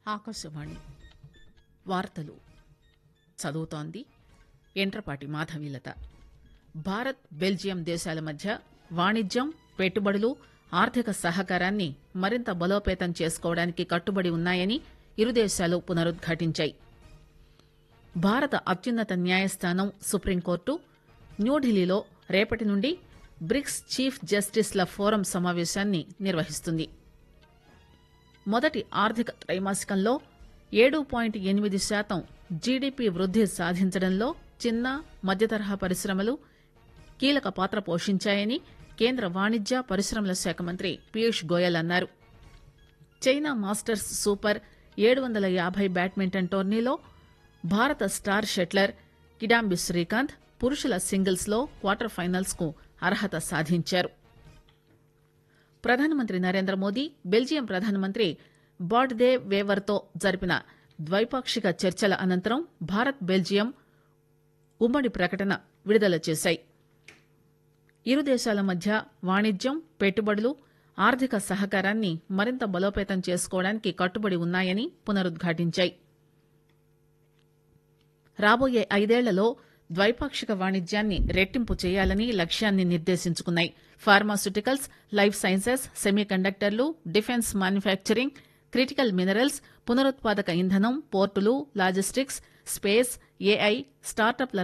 ఆకాశవాణి వార్తలు చదువుతోంది ఎంట్రపాటి మాధవీలత భారత్ బెల్జియం దేశాల మధ్య వాణిజ్యం పెట్టుబడులు ఆర్థిక సహకారాన్ని మరింత బలోపేతం చేసుకోవడానికి కట్టుబడి ఉన్నాయని ఇరు దేశాలు పునరుద్ఘాటించాయి భారత అత్యున్నత న్యాయస్థానం సుప్రీంకోర్టు న్యూఢిల్లీలో రేపటి నుండి బ్రిక్స్ చీఫ్ జస్టిస్ల ఫోరం సమావేశాన్ని నిర్వహిస్తుంది మొదటి ఆర్థిక త్రైమాసికంలో ఏడు పాయింట్ ఎనిమిది శాతం జీడీపీ వృద్ది సాధించడంలో చిన్న మధ్యతరహా పరిశ్రమలు కీలక పాత్ర పోషించాయని కేంద్ర వాణిజ్య పరిశ్రమల శాఖ మంత్రి పీయూష్ గోయల్ అన్నారు చైనా మాస్టర్స్ సూపర్ ఏడు వందల యాభై బ్యాడ్మింటన్ టోర్నీలో భారత స్టార్ షట్లర్ కిడాంబి శ్రీకాంత్ పురుషుల సింగిల్స్ లో క్వార్టర్ ఫైనల్స్ కు అర్హత సాధించారు ప్రధానమంత్రి నరేంద్ర మోదీ బెల్జియం ప్రధానమంత్రి బాడ్దే వేవర్తో జరిపిన ద్వైపాక్షిక చర్చల అనంతరం భారత్ బెల్జియం ఉమ్మడి ప్రకటన విడుదల చేశాయి ఇరు దేశాల మధ్య వాణిజ్యం పెట్టుబడులు ఆర్థిక సహకారాన్ని మరింత బలోపేతం చేసుకోవడానికి కట్టుబడి ఉన్నాయని పునరుద్ఘాటించాయి రాబోయే ఐదేళ్లలో ద్వైపాక్షిక వాణిజ్యాన్ని రెట్టింపు చేయాలని లక్ష్యాన్ని నిర్దేశించుకున్నాయి ఫార్మాస్యూటికల్స్ లైఫ్ సైన్సెస్ సెమీకండక్టర్లు డిఫెన్స్ మ్యానుఫ్యాక్చరింగ్ క్రిటికల్ మినరల్స్ పునరుత్పాదక ఇంధనం పోర్టులు లాజిస్టిక్స్ స్పేస్ ఏఐ స్టార్టప్ల